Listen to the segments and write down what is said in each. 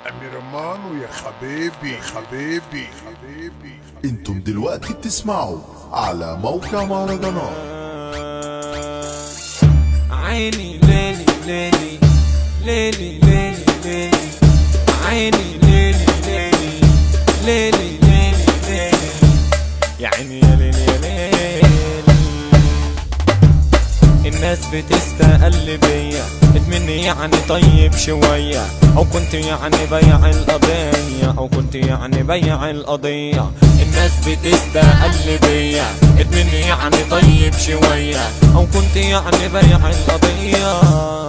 امير مانو يا حبيبي حبيبي حبيبي انتم دلوقتي بتسمعوا على موقع مهرجانات عيني ليلي ليلي ليلي ليلي ليلي عيني ليلي ليلي ليلي ليلي ليلي يا عيني يا ليلي يا ليلي الناس بتستقل بيا اتمني يعني طيب شوية او كنت يعني بيع القضية او كنت يعني بيع القضية الناس بتستقل بيا اتمني يعني طيب شوية او كنت يعني بيع القضية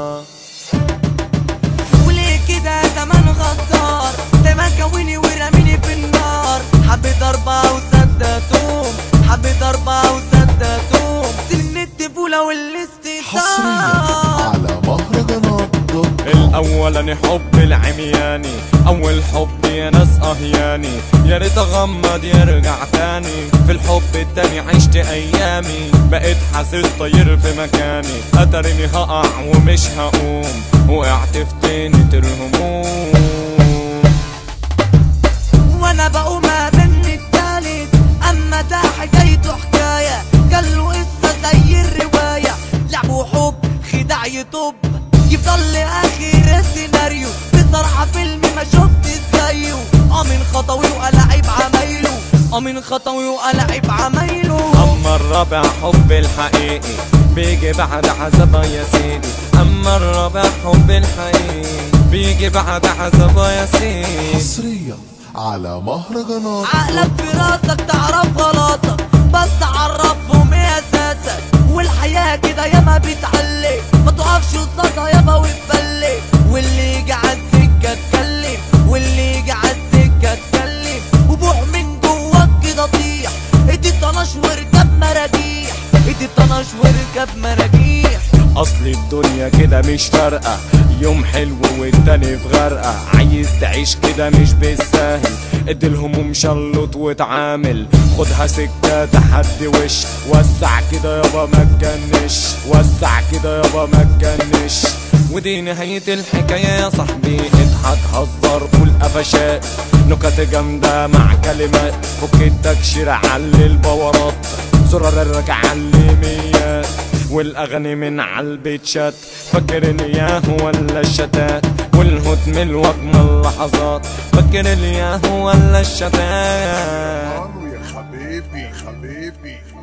وليه كده زمان غدار دايما كوني ورميني في النار حب ضربة وسدتهم حب ضربة وسدتهم سن الطفولة حصريا والاستهتار على مهرجانات دوت كوم. الاولاني حب العمياني اول حب يا ناس اهياني يا ريت اغمض يرجع تاني في الحب التاني عشت ايامي بقيت حاسس طير في مكاني اتريني هقع ومش هقوم وقعت في تاني الهموم وانا بقوم من التالت اما ده حكايته حكاية قال له قصة زي الرواية لعب وحب خداع يطب يفضل لاخر السيناريو بصراحة فيلم ما شفت زيه اه من خطوي وقلعب عمايله اه من خطوي وقلعب عمايله اما الرابع حب الحقيقي بيجي بعد عذاب يا سيدي اما الرابع حب الحقيقي بيجي بعد عذاب يا سيدي حصريا على مهرجانات عقلك في راسك تعرف غلاصك بس عرفهم ايه اساسك والحياة كده ياما بتعلي ما تقفش قصادها يابا وتبلي واللي يجي عالسكة اتكلم واللي يجي عالسكة اتكلم وبوح من جواك كده طيح ادي الطناش واركب مراجيح ادي الطناش واركب مراجيح اصل الدنيا كده مش فارقة يوم حلو والتاني في غرقة عايز تعيش كده مش بالساهل ادي الهموم شلط وتعامل خدها سكة تحدي وش وسع كده يابا ما تجنش وسع كده يابا ما تجنش ودي نهاية الحكاية يا صاحبي اضحك هزر قول قفشات نكت جامدة مع كلمات فك التكشير علي البورات زرار الرجع علي ميات والاغاني من عالبيت شات فاكر الياهو ولا الشتات والهوت من الوجمة اللحظات فاكر الياهو ولا الشتات مانو يا حبيبي حبيبي